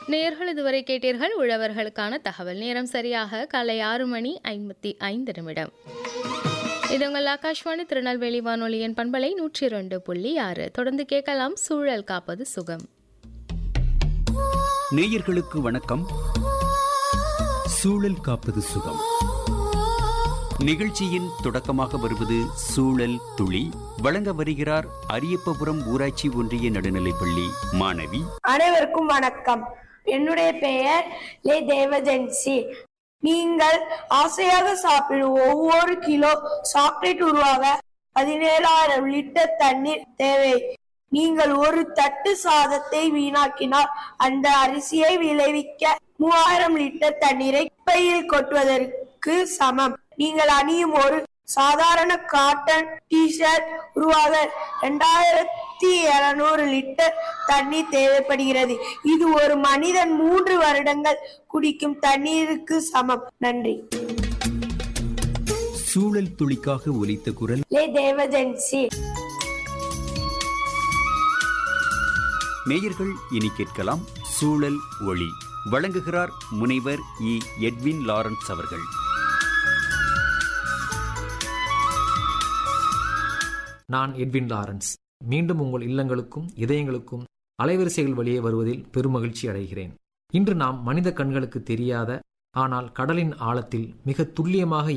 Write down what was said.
நேர்கள் இதுவரை கேட்டீர்கள் உழவர்களுக்கான தகவல் நேரம் சரியாக காலை ஆறு மணி ஐம்பத்தி ஐந்து நிமிடம் இது உங்கள் ஆகாஷ்வாணி திருநெல்வேலி வானொலியின் பண்பலை நூற்றி இரண்டு புள்ளி ஆறு தொடர்ந்து கேட்கலாம் சூழல் காப்பது சுகம் நேயர்களுக்கு வணக்கம் சூழல் காப்பது சுகம் நிகழ்ச்சியின் தொடக்கமாக வருவது சூழல் துளி வழங்க வருகிறார் அரியப்பபுரம் ஊராட்சி ஒன்றிய நடுநிலைப்பள்ளி மாணவி அனைவருக்கும் வணக்கம் என்னுடைய பெயர் லே தேவஜென்சி நீங்கள் ஆசையாக சாப்பிடும் ஒவ்வொரு கிலோ சாக்லேட் உருவாக பதினேழாயிரம் லிட்டர் தண்ணீர் தேவை நீங்கள் ஒரு தட்டு சாதத்தை வீணாக்கினால் அந்த அரிசியை விளைவிக்க மூவாயிரம் லிட்டர் தண்ணீரை குப்பையில் கொட்டுவதற்கு சமம் நீங்கள் அணியும் ஒரு சாதாரண காட்டன் டிஷர்ட் உருவாக இரண்டாயிரத்தி இருநூறு லிட்டர் தண்ணீர் தேவைப்படுகிறது இது ஒரு மனிதன் மூன்று வருடங்கள் குடிக்கும் தண்ணீருக்கு சமம் நன்றி சூழல் துளிக்காக ஒலித்த குரல் லே தேவஜென்சி நேயர்கள் இனி கேட்கலாம் சூழல் ஒளி வழங்குகிறார் முனைவர் இ எட்வின் லாரன்ஸ் அவர்கள் நான் எட்வின் லாரன்ஸ் மீண்டும் உங்கள் இல்லங்களுக்கும் இதயங்களுக்கும் அலைவரிசைகள் வழியே வருவதில் பெருமகிழ்ச்சி அடைகிறேன் இன்று நாம் மனித கண்களுக்கு தெரியாத ஆனால் கடலின் ஆழத்தில் மிக துல்லியமாக